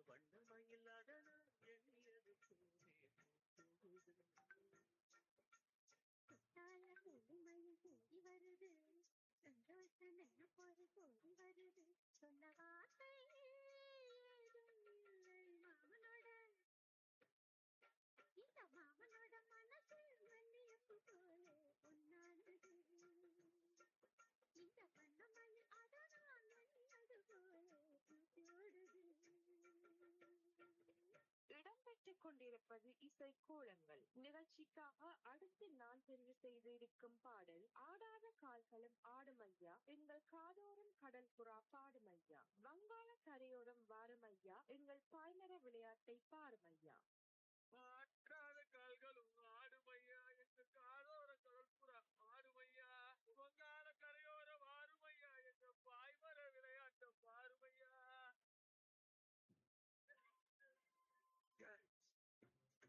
வண்ணமயிலாத நான் எண்ணியது போலே போகுது குத்தால கூலிமயில் கூடி வருது சந்தோஷ நினைப்போது கூடி வருது சொன்ன வார்த்தை ஏதும் இல்லை மாமனோட இந்த மாமனோட மனசு மல்லியப்பு போலே பொன்னானது இந்த வண்ணமயில் அதனால் மன்னியது போலே பூச்சோடுது இடம்பெற்றுக் கொண்டிருப்பது இசை கோலங்கள் நிகழ்ச்சிக்காக அடுத்து நான் தெரிவு செய்திருக்கும் பாடல் ஆடாத கால்களும் ஆடுமையா எங்கள் காதோரம் கடல் புறா பாடுமையா வங்காள கரையோரம் வாருமையா எங்கள் பாய்மர விளையாட்டை பாருமையா ஆற்றாத கால்களும்